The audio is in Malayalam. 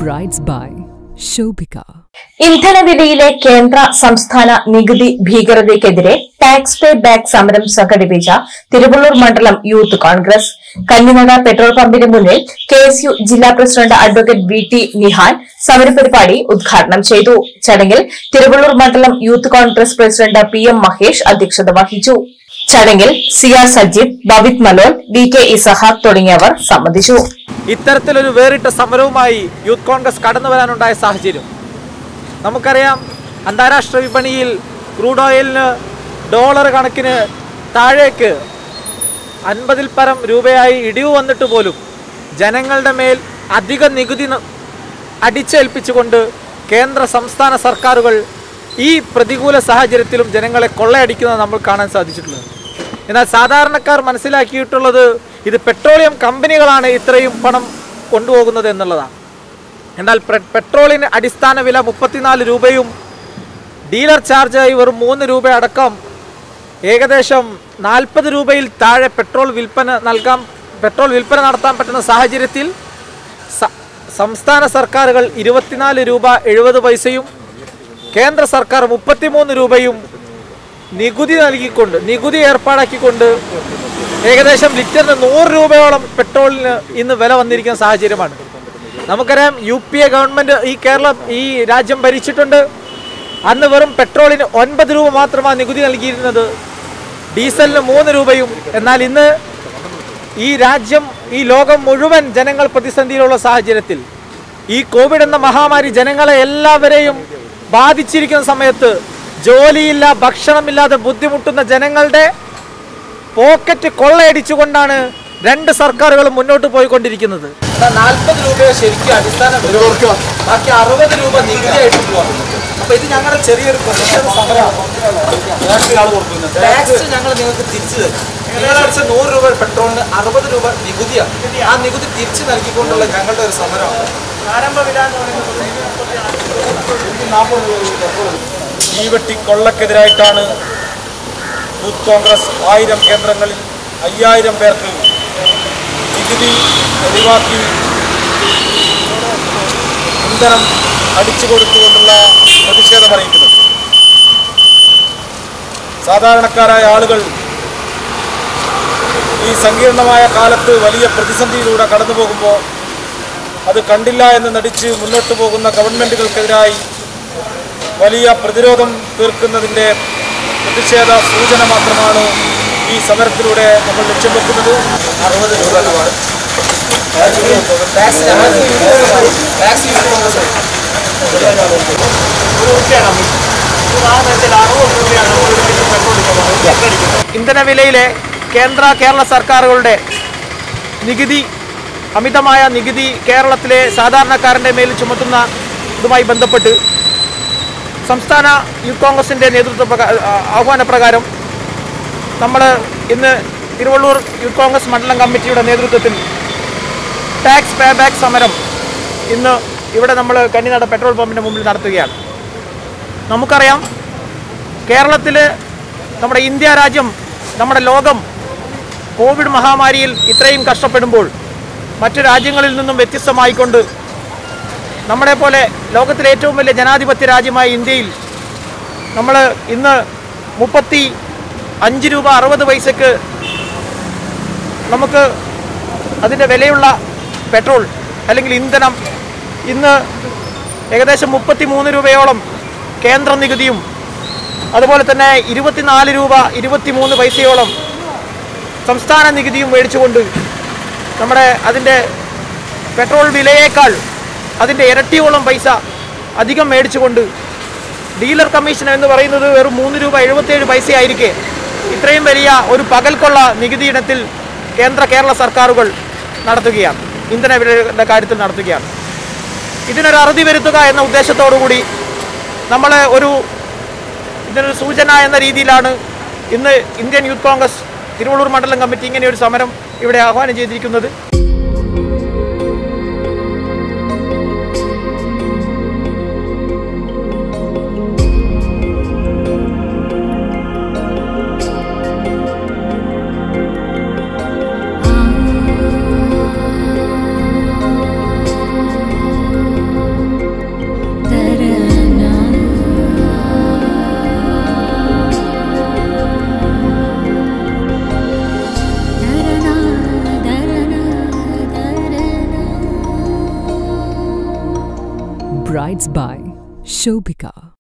Brides by Shobika. ഇന്ധനവിലയിലെ കേന്ദ്ര സംസ്ഥാന നികുതി ഭീകരതയ്ക്കെതിരെ ടാക്സ് പേ ബാക്ക് സമരം സംഘടിപ്പിച്ച തിരുവള്ളൂർ മണ്ഡലം യൂത്ത് കോൺഗ്രസ് കന്നിമണ പെട്രോൾ പമ്പിന് മുന്നിൽ കെ എസ് യു ജില്ലാ president advocate V T Nihan സമരപരിപാടി ഉദ്ഘാടനം ചെയ്തു ചടങ്ങിൽ തിരുവള്ളൂർ മണ്ഡലം youth congress president P M Mahesh അധ്യക്ഷത വഹിച്ചു ചടങ്ങിൽ സിയാ സജീദ് ബബിത് മലോൽ വി കെ ഇസഹാഖ് തുടങ്ങിയവർ സംബന്ധിച്ചു ഇത്തരത്തിലൊരു വേറിട്ട സമരവുമായി യൂത്ത് കോൺഗ്രസ് കടന്നു വരാനുണ്ടായ സാഹചര്യം നമുക്കറിയാം അന്താരാഷ്ട്ര വിപണിയിൽ ക്രൂഡ് ഓയിലിന് ഡോളർ കണക്കിന് താഴേക്ക് അൻപതിൽ പരം രൂപയായി ഇടിവ് വന്നിട്ട് പോലും ജനങ്ങളുടെ മേൽ അധിക നികുതി ന- അടിച്ചേൽപ്പിച്ചുകൊണ്ട് കേന്ദ്ര സംസ്ഥാന സർക്കാരുകൾ ഈ പ്രതികൂല സാഹചര്യത്തിലും ജനങ്ങളെ കൊള്ളയടിക്കുന്നത് നമ്മൾ കാണാൻ സാധിച്ചിട്ടുള്ളത് എന്നാൽ സാധാരണക്കാർ മനസ്സിലാക്കിയിട്ടുള്ളത് ഇത് പെട്രോളിയം കമ്പനികളാണ് ഇത്രയും പണം കൊണ്ടുപോകുന്നത് എന്നുള്ളതാണ് എന്നാൽ പെ- പെട്രോളിന് അടിസ്ഥാന വില മുപ്പത്തിനാല് രൂപയും ഡീലർ ചാർജായി വെറും മൂന്ന് രൂപ അടക്കം ഏകദേശം നാൽപ്പത് രൂപയിൽ താഴെ പെട്രോൾ വിൽപ്പന നൽകാൻ പെട്രോൾ വിൽപ്പന നടത്താൻ പറ്റുന്ന സാഹചര്യത്തിൽ സ- സംസ്ഥാന സർക്കാരുകൾ ഇരുപത്തിനാല് രൂപ എഴുപത് പൈസയും കേന്ദ്ര സർക്കാർ മുപ്പത്തിമൂന്ന് രൂപയും നികുതി നൽകിക്കൊണ്ട് നികുതി ഏർപ്പാടാക്കിക്കൊണ്ട് ഏകദേശം ലിറ്ററിന് നൂറ് രൂപയോളം പെട്രോളിന് ഇന്ന് വില വന്നിരിക്കുന്ന സാഹചര്യമാണ് നമുക്കറിയാം യു പി എ ഗവൺമെൻറ് ഈ കേരളം ഈ രാജ്യം ഭരിച്ചിട്ടുണ്ട് അന്ന് വെറും പെട്രോളിന് ഒൻപത് രൂപ മാത്രമാണ് നികുതി നൽകിയിരുന്നത് ഡീസലിന് മൂന്ന് രൂപയും എന്നാൽ ഇന്ന് ഈ രാജ്യം ഈ ലോകം മുഴുവൻ ജനങ്ങൾ പ്രതിസന്ധിയിലുള്ള സാഹചര്യത്തിൽ ഈ കോവിഡ് എന്ന മഹാമാരി ജനങ്ങളെ എല്ലാവരെയും ബാധിച്ചിരിക്കുന്ന സമയത്ത് ജോലിയില്ല ഭക്ഷണമില്ലാതെ ബുദ്ധിമുട്ടുന്ന ജനങ്ങളുടെ പോക്കറ്റ് കൊള്ളയടിച്ചുകൊണ്ടാണ് രണ്ട് സർക്കാരുകളും മുന്നോട്ട് പോയിക്കൊണ്ടിരിക്കുന്നത് നാൽപ്പത് രൂപയെ ശരിക്കും അടിസ്ഥാന ബാക്കി അറുപത് രൂപ നികുതിയായിട്ട് പോവാം അപ്പൊ ഇത് ഞങ്ങളുടെ ചെറിയൊരു പ്രതിഷേധ സമരമാണ് ടാക്സ് ഞങ്ങൾ നിങ്ങൾക്ക് തിരിച്ചു തരും നിങ്ങൾ അടിച്ച നൂറ് രൂപ പെട്രോളിന് അറുപത് രൂപ നികുതിയാണ് ആ നികുതി തിരിച്ചു നൽകിക്കൊണ്ടുള്ള ഞങ്ങളുടെ ഒരു സമരമാണ് ആരംഭ വില എന്ന് പറയുന്നത് തീവെട്ടി കൊള്ളക്കെതിരായിട്ടാണ് യൂത്ത് കോൺഗ്രസ് ആയിരം കേന്ദ്രങ്ങളിൽ അയ്യായിരം പേർക്ക് നികുതി ഒഴിവാക്കി ഇന്ധനം അടിച്ചു കൊടുത്തുകൊണ്ടുള്ള പ്രതിഷേധം അറിയിക്കുന്നത് സാധാരണക്കാരായ ആളുകൾ ഈ സങ്കീർണമായ കാലത്ത് വലിയ പ്രതിസന്ധിയിലൂടെ കടന്നു പോകുമ്പോൾ അത് കണ്ടില്ല എന്ന് നടിച്ച് മുന്നോട്ട് പോകുന്ന ഗവൺമെൻറ്റുകൾക്കെതിരായി വലിയ പ്രതിരോധം തീർക്കുന്നതിൻ്റെ പ്രതിഷേധ സൂചന മാത്രമാണ് ഈ സമരത്തിലൂടെ നമ്മൾ ലക്ഷ്യം വെക്കുന്നത് അറുപത് രൂപ ഇന്ധനവിലയിലെ കേന്ദ്ര കേരള സർക്കാരുകളുടെ നികുതി അമിതമായ നികുതി കേരളത്തിലെ സാധാരണക്കാരൻ്റെ മേൽ ചുമത്തുന്ന ഇതുമായി ബന്ധപ്പെട്ട് സംസ്ഥാന യൂത്ത് കോൺഗ്രസിൻ്റെ നേതൃത്വ പ്രകാ ആഹ്വാന പ്രകാരം നമ്മൾ ഇന്ന് തിരുവള്ളൂർ യൂത്ത് കോൺഗ്രസ് മണ്ഡലം കമ്മിറ്റിയുടെ നേതൃത്വത്തിൽ ടാക്സ് പേ ബാക്ക് സമരം ഇന്ന് ഇവിടെ നമ്മൾ കന്നിനട പെട്രോൾ പമ്പിൻ്റെ മുമ്പിൽ നടത്തുകയാണ് നമുക്കറിയാം കേരളത്തിൽ നമ്മുടെ ഇന്ത്യ രാജ്യം നമ്മുടെ ലോകം കോവിഡ് മഹാമാരിയിൽ ഇത്രയും കഷ്ടപ്പെടുമ്പോൾ മറ്റു രാജ്യങ്ങളിൽ നിന്നും വ്യത്യസ്തമായിക്കൊണ്ട് നമ്മളെ പോലെ ലോകത്തിലെ ഏറ്റവും വലിയ ജനാധിപത്യ രാജ്യമായ ഇന്ത്യയിൽ നമ്മൾ ഇന്ന് മുപ്പത്തി അഞ്ച് രൂപ അറുപത് പൈസക്ക് നമുക്ക് അതിൻ്റെ വിലയുള്ള പെട്രോൾ അല്ലെങ്കിൽ ഇന്ധനം ഇന്ന് ഏകദേശം മുപ്പത്തി മൂന്ന് രൂപയോളം കേന്ദ്ര നികുതിയും അതുപോലെ തന്നെ ഇരുപത്തിനാല് രൂപ ഇരുപത്തി മൂന്ന് പൈസയോളം സംസ്ഥാന നികുതിയും മേടിച്ചുകൊണ്ട് നമ്മുടെ അതിൻ്റെ പെട്രോൾ വിലയേക്കാൾ അതിൻ്റെ ഇരട്ടിയോളം പൈസ അധികം മേടിച്ചുകൊണ്ട് ഡീലർ കമ്മീഷൻ എന്ന് പറയുന്നത് വെറും മൂന്ന് രൂപ എഴുപത്തേഴ് പൈസയായിരിക്കെ ഇത്രയും വലിയ ഒരു പകൽക്കൊള്ള നികുതി ഇനത്തിൽ കേന്ദ്ര കേരള സർക്കാരുകൾ നടത്തുകയാണ് ഇന്ധന വിലയുടെ കാര്യത്തിൽ നടത്തുകയാണ് ഇതിനൊരു അറുതി വരുത്തുക എന്ന ഉദ്ദേശത്തോടു കൂടി നമ്മൾ ഒരു ഇതിനൊരു സൂചന എന്ന രീതിയിലാണ് ഇന്ന് ഇന്ത്യൻ യൂത്ത് കോൺഗ്രസ് തിരുവള്ളൂർ മണ്ഡലം കമ്മിറ്റി ഇങ്ങനെ ഒരു സമരം ഇവിടെ ആഹ്വാനം ചെയ്തിരിക്കുന്നത് ആ Brides by Shobika.